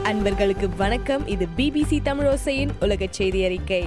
அன்பர்களுக்கு வணக்கம் இது பிபிசி தமிழோசையின் உலக செய்தி அறிக்கை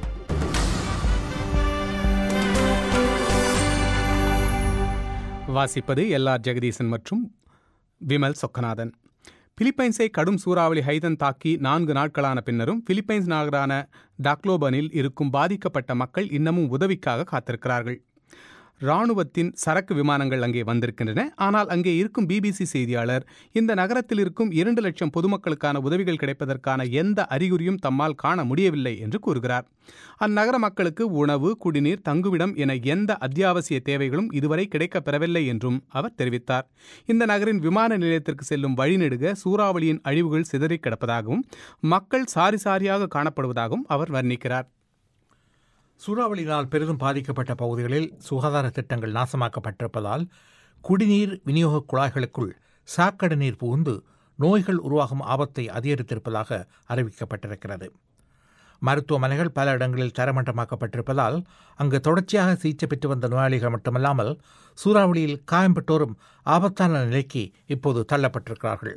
வாசிப்பது எல்ஆர் ஜெகதீசன் மற்றும் விமல் சொக்கநாதன் பிலிப்பைன்ஸை கடும் சூறாவளி ஹைதன் தாக்கி நான்கு நாட்களான பின்னரும் பிலிப்பைன்ஸ் நகரான டாக்லோபனில் இருக்கும் பாதிக்கப்பட்ட மக்கள் இன்னமும் உதவிக்காக காத்திருக்கிறார்கள் ராணுவத்தின் சரக்கு விமானங்கள் அங்கே வந்திருக்கின்றன ஆனால் அங்கே இருக்கும் பிபிசி செய்தியாளர் இந்த நகரத்தில் இருக்கும் இரண்டு லட்சம் பொதுமக்களுக்கான உதவிகள் கிடைப்பதற்கான எந்த அறிகுறியும் தம்மால் காண முடியவில்லை என்று கூறுகிறார் அந்நகர மக்களுக்கு உணவு குடிநீர் தங்குவிடம் என எந்த அத்தியாவசிய தேவைகளும் இதுவரை கிடைக்கப் பெறவில்லை என்றும் அவர் தெரிவித்தார் இந்த நகரின் விமான நிலையத்திற்கு செல்லும் வழிநெடுக சூறாவளியின் அழிவுகள் சிதறிக் கிடப்பதாகவும் மக்கள் சாரி சாரியாக காணப்படுவதாகவும் அவர் வர்ணிக்கிறார் சூறாவளியினால் பெரிதும் பாதிக்கப்பட்ட பகுதிகளில் சுகாதார திட்டங்கள் நாசமாக்கப்பட்டிருப்பதால் குடிநீர் விநியோக குழாய்களுக்குள் சாக்கடை நீர் புகுந்து நோய்கள் உருவாகும் ஆபத்தை அதிகரித்திருப்பதாக அறிவிக்கப்பட்டிருக்கிறது மருத்துவமனைகள் பல இடங்களில் தரமட்டமாக்கப்பட்டிருப்பதால் அங்கு தொடர்ச்சியாக சிகிச்சை பெற்று வந்த நோயாளிகள் மட்டுமல்லாமல் சூறாவளியில் காயம்பட்டோரும் ஆபத்தான நிலைக்கு இப்போது தள்ளப்பட்டிருக்கிறார்கள்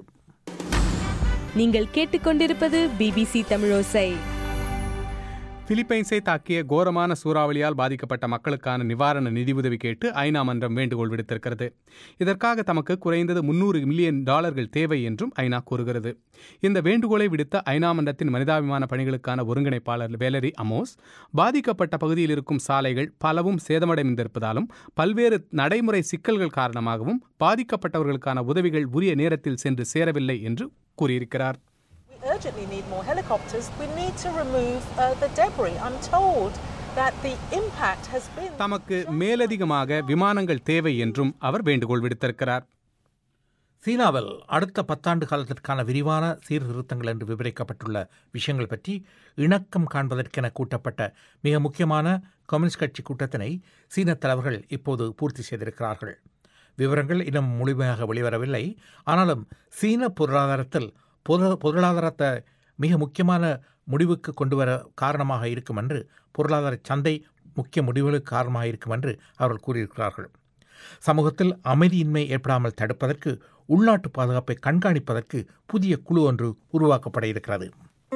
நீங்கள் கேட்டுக்கொண்டிருப்பது பிபிசி தமிழோசை பிலிப்பைன்ஸை தாக்கிய கோரமான சூறாவளியால் பாதிக்கப்பட்ட மக்களுக்கான நிவாரண நிதியுதவி கேட்டு ஐநா மன்றம் வேண்டுகோள் விடுத்திருக்கிறது இதற்காக தமக்கு குறைந்தது முன்னூறு மில்லியன் டாலர்கள் தேவை என்றும் ஐநா கூறுகிறது இந்த வேண்டுகோளை விடுத்த ஐநா மன்றத்தின் மனிதாபிமான பணிகளுக்கான ஒருங்கிணைப்பாளர் வேலரி அமோஸ் பாதிக்கப்பட்ட பகுதியில் இருக்கும் சாலைகள் பலவும் சேதமடைந்திருப்பதாலும் பல்வேறு நடைமுறை சிக்கல்கள் காரணமாகவும் பாதிக்கப்பட்டவர்களுக்கான உதவிகள் உரிய நேரத்தில் சென்று சேரவில்லை என்று கூறியிருக்கிறார் We urgently need more helicopters. We need to remove uh, the debris. I'm told that the impact has been. தமக்கு மேலதிகமாக விமானங்கள் தேவை என்றும் அவர் வேண்டுகோள் விடுத்திருக்கிறார் சீனாவில் அடுத்த பத்தாண்டு காலத்திற்கான விரிவான சீர்திருத்தங்கள் என்று விவரிக்கப்பட்டுள்ள விஷயங்கள் பற்றி இணக்கம் காண்பதற்கென கூட்டப்பட்ட மிக முக்கியமான கம்யூனிஸ்ட் கட்சி கூட்டத்தினை சீன தலைவர்கள் இப்போது பூர்த்தி செய்திருக்கிறார்கள் விவரங்கள் இன்னும் முழுமையாக வெளிவரவில்லை ஆனாலும் சீன பொருளாதாரத்தில் பொருள பொருளாதாரத்தை மிக முக்கியமான முடிவுக்கு கொண்டு வர காரணமாக இருக்கும் என்று பொருளாதார சந்தை முக்கிய முடிவுகளுக்கு காரணமாக இருக்கும் என்று அவர்கள் கூறியிருக்கிறார்கள் சமூகத்தில் அமைதியின்மை ஏற்படாமல் தடுப்பதற்கு உள்நாட்டு பாதுகாப்பை கண்காணிப்பதற்கு புதிய குழு ஒன்று உருவாக்கப்பட இருக்கிறது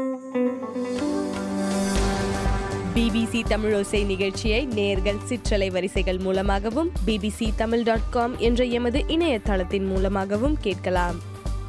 பிபிசி தமிழோசை நிகழ்ச்சியை நேர்கள் சிற்றலை வரிசைகள் மூலமாகவும் பிபிசி தமிழ் டாட் காம் என்ற எமது இணையதளத்தின் மூலமாகவும் கேட்கலாம்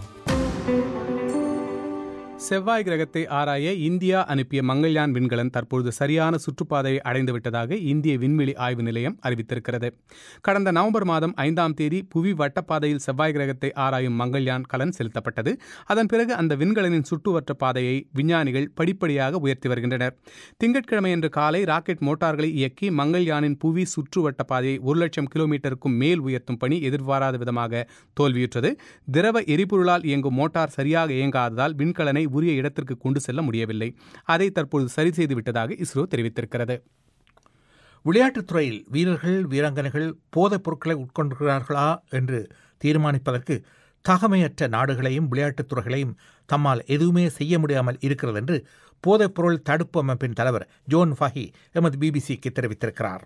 செவ்வாய் கிரகத்தை ஆராய இந்தியா அனுப்பிய மங்கள்யான் விண்கலன் தற்பொழுது சரியான சுற்றுப்பாதையை அடைந்து விட்டதாக இந்திய விண்வெளி ஆய்வு நிலையம் அறிவித்திருக்கிறது கடந்த நவம்பர் மாதம் ஐந்தாம் தேதி புவி வட்டப்பாதையில் செவ்வாய் கிரகத்தை ஆராயும் மங்கள்யான் கலன் செலுத்தப்பட்டது அதன் பிறகு அந்த விண்கலனின் சுற்றுவட்ட பாதையை விஞ்ஞானிகள் படிப்படியாக உயர்த்தி வருகின்றனர் திங்கட்கிழமையன்று காலை ராக்கெட் மோட்டார்களை இயக்கி மங்கள்யானின் புவி சுற்றுவட்ட பாதையை ஒரு லட்சம் கிலோமீட்டருக்கும் மேல் உயர்த்தும் பணி எதிர்பாராத விதமாக தோல்வியுற்றது திரவ எரிபொருளால் இயங்கும் மோட்டார் சரியாக இயங்காததால் விண்கலனை உரிய இடத்திற்கு கொண்டு செல்ல முடியவில்லை அதை தற்பொழுது சரி செய்து விட்டதாக இஸ்ரோ தெரிவித்திருக்கிறது விளையாட்டுத் துறையில் வீரர்கள் வீராங்கனைகள் போதைப் பொருட்களை உட்கொண்டிருக்கிறார்களா என்று தீர்மானிப்பதற்கு தகமையற்ற நாடுகளையும் விளையாட்டுத் துறைகளையும் தம்மால் எதுவுமே செய்ய முடியாமல் இருக்கிறது என்று போதைப்பொருள் தடுப்பு அமைப்பின் தலைவர் ஜோன் ஃபஹி எமது பிபிசிக்கு தெரிவித்திருக்கிறார்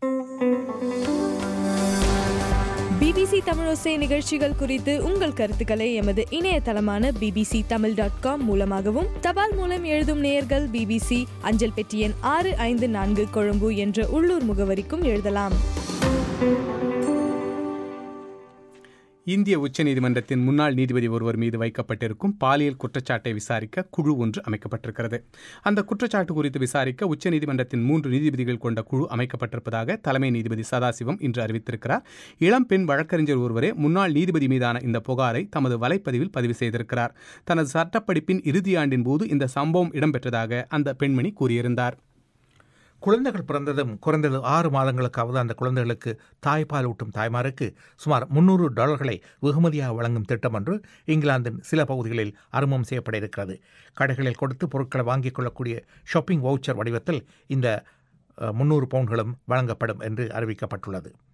பிபிசி தமிழோசை நிகழ்ச்சிகள் குறித்து உங்கள் கருத்துக்களை எமது இணையதளமான பிபிசி தமிழ் டாட் காம் மூலமாகவும் தபால் மூலம் எழுதும் நேயர்கள் பிபிசி அஞ்சல் பெட்டி எண் ஆறு ஐந்து நான்கு கொழும்பு என்ற உள்ளூர் முகவரிக்கும் எழுதலாம் இந்திய உச்சநீதிமன்றத்தின் முன்னாள் நீதிபதி ஒருவர் மீது வைக்கப்பட்டிருக்கும் பாலியல் குற்றச்சாட்டை விசாரிக்க குழு ஒன்று அமைக்கப்பட்டிருக்கிறது அந்த குற்றச்சாட்டு குறித்து விசாரிக்க உச்சநீதிமன்றத்தின் மூன்று நீதிபதிகள் கொண்ட குழு அமைக்கப்பட்டிருப்பதாக தலைமை நீதிபதி சதாசிவம் இன்று அறிவித்திருக்கிறார் இளம் பெண் வழக்கறிஞர் ஒருவரே முன்னாள் நீதிபதி மீதான இந்த புகாரை தமது வலைப்பதிவில் பதிவு செய்திருக்கிறார் தனது சட்டப்படிப்பின் இறுதியாண்டின் போது இந்த சம்பவம் இடம்பெற்றதாக அந்த பெண்மணி கூறியிருந்தார் குழந்தைகள் பிறந்ததும் குறைந்தது ஆறு மாதங்களுக்காவது அந்த குழந்தைகளுக்கு தாய்ப்பால் ஊட்டும் தாய்மாருக்கு சுமார் முன்னூறு டாலர்களை வெகுமதியாக வழங்கும் திட்டம் ஒன்று இங்கிலாந்தின் சில பகுதிகளில் அறிமுகம் செய்யப்பட இருக்கிறது கடைகளில் கொடுத்து பொருட்களை வாங்கிக் கொள்ளக்கூடிய ஷாப்பிங் வவுச்சர் வடிவத்தில் இந்த முன்னூறு பவுண்ட்களும் வழங்கப்படும் என்று அறிவிக்கப்பட்டுள்ளது